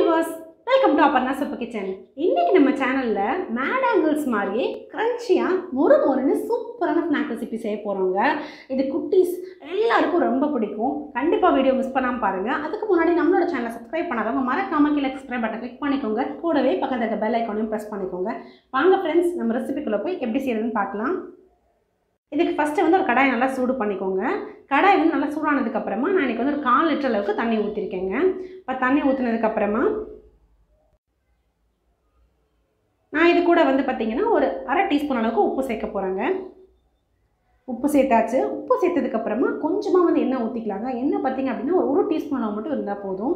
viewers welcome to Aparna super kitchen இன்னைக்கு நம்ம சேனலில் மேட் ஆங்கிள்ஸ் மாதிரியே க்ரன்ச்சியாக மொறு மொறுன்னு சூப்பரான ஸ்நாக் ரெசிபி செய்ய போகிறோங்க இது குட்டீஸ் எல்லாருக்கும் ரொம்ப பிடிக்கும் கண்டிப்பாக வீடியோ மிஸ் பண்ணாமல் பாருங்கள் அதுக்கு முன்னாடி நம்மளோட சேனலை சப்ஸ்கிரைப் பண்ணாதவங்க மறக்காம கீழே சப்ஸ்கிரைப் பட்டன் கிளிக் பண்ணிக்கோங்க கூடவே பக்கத்தில் இருக்க பெல் ஐக்கானையும் ப்ரெஸ் பண்ணிக்கோங்க வாங்க ஃப்ரெண்ட்ஸ் நம்ம ரெசிபிக்குள்ளே போய் எப்படி செய்யறதுன்னு பார்க்கலாம் இதுக்கு ஃபஸ்ட்டு வந்து ஒரு கடாயை நல்லா சூடு பண்ணிக்கோங்க கடாய் வந்து நல்லா சூடானதுக்கப்புறமா நான் இன்றைக்கி வந்து ஒரு கால் லிட்டர் அளவுக்கு தண்ணி ஊற்றிருக்கேங்க இப்போ தண்ணி ஊற்றுனதுக்கப்புறமா நான் இது கூட வந்து பார்த்திங்கன்னா ஒரு அரை டீஸ்பூன் அளவுக்கு உப்பு சேர்க்க போகிறேங்க உப்பு சேர்த்தாச்சு உப்பு சேர்த்ததுக்கப்புறமா கொஞ்சமாக வந்து எண்ணெய் ஊற்றிக்கலாங்க எண்ணெய் பார்த்திங்க அப்படின்னா ஒரு ஒரு டீஸ்பூன் அளவு மட்டும் இருந்தால் போதும்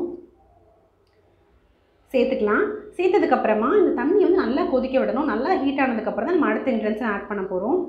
சேர்த்துக்கலாம் சேர்த்ததுக்கப்புறமா இந்த தண்ணி வந்து நல்லா கொதிக்க விடணும் நல்லா ஹீட் ஆனதுக்கப்புறம் தான் நம்ம அடுத்த இன்க்ரீடியன்ஸை ஆட் பண்ண போகிறோம்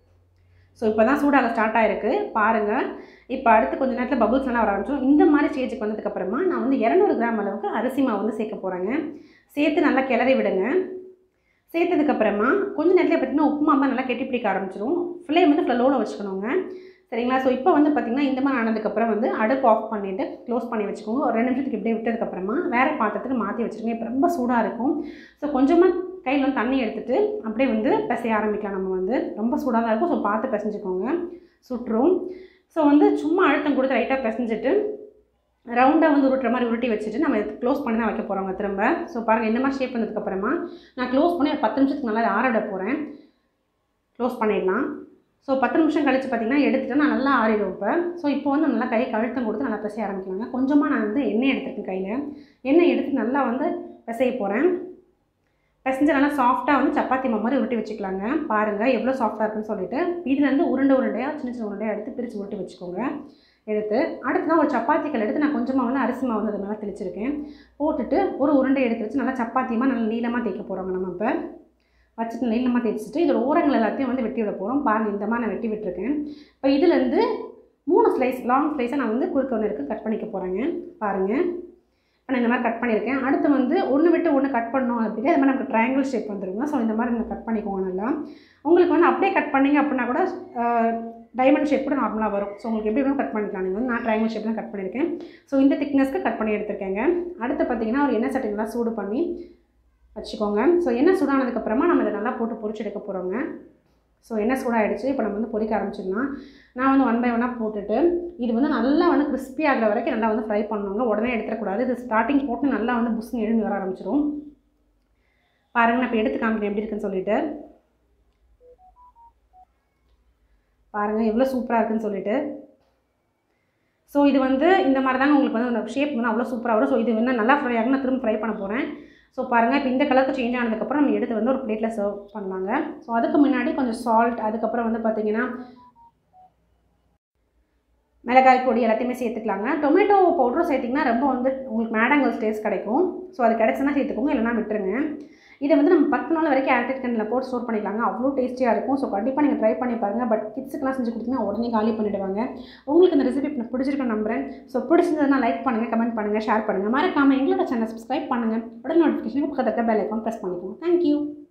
ஸோ இப்போ தான் சூடாக ஸ்டார்ட் ஆகிருக்கு பாருங்கள் இப்போ அடுத்து கொஞ்சம் நேரத்தில் பபுள்ஸ் எல்லாம் வர ஆரம்பிச்சோம் இந்த மாதிரி ஸ்டேஜுக்கு வந்ததுக்கப்புறமா நான் வந்து இரநூறு கிராம் அளவுக்கு அரிசி மாவு வந்து சேர்க்க போகிறேங்க சேர்த்து நல்லா கிளறி விடுங்க சேர்த்ததுக்கப்புறமா கொஞ்சம் நேரத்தில் பார்த்திங்கன்னா உப்பு மாவு நல்லா கெட்டி பிடிக்க ஆரம்பிச்சிரும் ஃப்ளேம் வந்து ஃப்ளோவில் வச்சுக்கணுங்க சரிங்களா ஸோ இப்போ வந்து பார்த்திங்கன்னா இந்த மாதிரி ஆனதுக்கப்புறம் வந்து அடுப்பு ஆஃப் பண்ணிவிட்டு க்ளோஸ் பண்ணி வச்சுக்கோங்க ஒரு ரெண்டு நிமிஷத்துக்கு இப்படியே விட்டதுக்கப்புறமா வேறு பாத்திரத்துக்கு மாற்றி வச்சுருங்க இப்போ ரொம்ப சூடாக இருக்கும் ஸோ கொஞ்சமாக கையில் வந்து தண்ணி எடுத்துகிட்டு அப்படியே வந்து பிசைய ஆரம்பிக்கலாம் நம்ம வந்து ரொம்ப சூடாக தான் இருக்கும் ஸோ பார்த்து பிசைஞ்சுக்கோங்க சுட்டுரும் ஸோ வந்து சும்மா அழுத்தம் கொடுத்து லைட்டாக பிசைஞ்சிட்டு ரவுண்டாக வந்து உருட்டுற மாதிரி உருட்டி வச்சுட்டு நம்ம க்ளோஸ் பண்ணி தான் வைக்க போகிறோங்க திரும்ப ஸோ பாருங்கள் இந்த மாதிரி ஷேப் வந்ததுக்கப்புறமா நான் க்ளோஸ் பண்ணி ஒரு பத்து நிமிஷத்துக்கு நல்லா ஆற விட போகிறேன் க்ளோஸ் பண்ணிடலாம் ஸோ பத்து நிமிஷம் கழித்து பார்த்திங்கன்னா எடுத்துகிட்டு நான் நல்லா ஆறிடும் இப்போ ஸோ இப்போ வந்து நல்லா கை கழுத்தம் கொடுத்து நல்லா பிசைய ஆரம்பிக்கலாங்க கொஞ்சமாக நான் வந்து எண்ணெய் எடுத்துருக்கேன் கையில் எண்ணெய் எடுத்து நல்லா வந்து பிசைய போகிறேன் பிசைஞ்சு நல்லா சாஃப்டாக வந்து சப்பாத்தி மாவு மாதிரி உருட்டி வச்சுக்கலாங்க பாருங்கள் எவ்வளோ சாஃப்டாக இருக்குன்னு சொல்லிட்டு இதுலேருந்து உருண்டை உருண்டையாக சின்ன சின்ன உருண்டையாக எடுத்து பிரித்து உருட்டி வச்சுக்கோங்க எடுத்து அடுத்து தான் ஒரு சப்பாத்திகள் எடுத்து நான் கொஞ்சமாக வந்து அரிசி மாவு வந்து அது மேலே தெளிச்சிருக்கேன் போட்டுட்டு ஒரு உருண்டை எடுத்து வச்சு நல்லா சப்பாத்தியமாக நல்லா நீளமாக தேய்க்க போகிறோங்க நம்ம இப்போ வச்சுட்டு நீளமாக தேய்ச்சிட்டு இதோட ஓரங்கள் எல்லாத்தையும் வந்து வெட்டி விட போகிறோம் பாருங்கள் இந்த மாதிரி நான் வெட்டி விட்டுருக்கேன் இப்போ இதுலேருந்து மூணு ஸ்லைஸ் லாங் ஸ்லைஸை நான் வந்து குறுக்க ஒன்று இருக்குது கட் பண்ணிக்க போகிறேங்க பாருங்கள் இப்போ நான் இந்த மாதிரி கட் பண்ணியிருக்கேன் அடுத்து வந்து ஒன்று விட்டு ஒன்று கட் பண்ணோம் அப்படின்னா இது மாதிரி நமக்கு ட்ரையாங்கிள் ஷேப் வந்துருங்க ஸோ இந்த மாதிரி நீங்கள் கட் பண்ணிக்கோங்க நல்லா உங்களுக்கு வந்து அப்படியே கட் பண்ணிங்க அப்படின்னா கூட டைமண்ட் ஷேப் கூட நார்மலாக வரும் ஸோ உங்களுக்கு எப்படி வேணும் கட் பண்ணிக்கலாம் நீங்கள் வந்து நான் ட்ரையாங்கிள் ஷேப் தான் கட் பண்ணியிருக்கேன் ஸோ இந்த திக்னஸ்க்கு கட் பண்ணி எடுத்துருக்கேங்க அடுத்து பார்த்தீங்கன்னா ஒரு எண்ணெய் சட்டி நல்லா சூடு பண்ணி வச்சுக்கோங்க ஸோ எண்ணெய் சூடானதுக்கப்புறமா நம்ம இதை நல்லா போட்டு பொரிச்சு எடுக்க போகிறோங்க ஸோ எண்ணெய் சூடாகிடுச்சு இப்போ நம்ம வந்து பொரிக்க ஆரம்பிச்சிடலாம் நான் வந்து ஒன் பை ஒன்னாக போட்டுட்டு இது வந்து நல்லா வந்து கிறிஸ்பி ஆகிற வரைக்கும் நல்லா வந்து ஃப்ரை பண்ணணுங்க உடனே எடுத்துடக்கூடாது இது ஸ்டார்டிங் போட்டு நல்லா வந்து புஷ்னு எழுந்து வர ஆரம்பிச்சிடும் பாருங்கள் நான் இப்போ எடுத்து காமிக்கிறேன் எப்படி இருக்குன்னு சொல்லிட்டு பாருங்கள் எவ்வளோ சூப்பராக இருக்குன்னு சொல்லிட்டு ஸோ இது வந்து இந்த மாதிரி தாங்க உங்களுக்கு வந்து அந்த ஷேப் வந்து அவ்வளோ சூப்பராக வரும் ஸோ இது வந்து நல்லா ஃப்ரை ஆகும் நான் திரும்ப ஃப்ரை பண்ண போகிறேன் ஸோ பாருங்கள் இப்போ இந்த கலருக்கு சேஞ்ச் ஆனதுக்கப்புறம் நம்ம எடுத்து வந்து ஒரு பிளேட்டில் சர்வ் பண்ணலாங்க ஸோ அதுக்கு முன்னாடி கொஞ்சம் சால்ட் அதுக்கப்புறம் வந்து பார்த்திங்கன்னா மிளகாய் பொடி எல்லாத்தையுமே சேர்த்துக்கலாங்க டொமேட்டோ பவுடரும் சேர்த்திங்கன்னா ரொம்ப வந்து உங்களுக்கு மேடங்கல்ஸ் டேஸ்ட் கிடைக்கும் ஸோ அது கிடச்சுன்னா சேர்த்துக்கோங்க இல்லைனா விட்டுருங்க இதை வந்து நம்ம பத்து நாள் வரைக்கும் ஏர்டெட் கண்டில் போட்டு ஸ்டோர் பண்ணிக்கலாங்க அவ்வளோ டேஸ்டியாக இருக்கும் ஸோ கண்டிப்பாக நீங்கள் ட்ரை பண்ணி பாருங்கள் பட் கிட்ஸுக்கெலாம் செஞ்சு கொடுத்தீங்கன்னா உடனே காலி பண்ணிவிடுவாங்க உங்களுக்கு இந்த ரெசிபி பிடிச்சிருக்க நம்புறேன் ஸோ பிடிச்சிருந்ததுனா லைக் பண்ணுங்கள் கமெண்ட் பண்ணுங்கள் ஷேர் பண்ணுங்கள் மறக்காமல் எங்களோட சேனல் சப்ஸ்கிரைப் பண்ணுங்கள் உடனே நோட்டிஃபிகேஷனுக்கு பக்கத்தில் இருக்க பெல் ஐக்கான் ப்ரெஸ் பண்ணிக்கோங்க தேங்க்யூ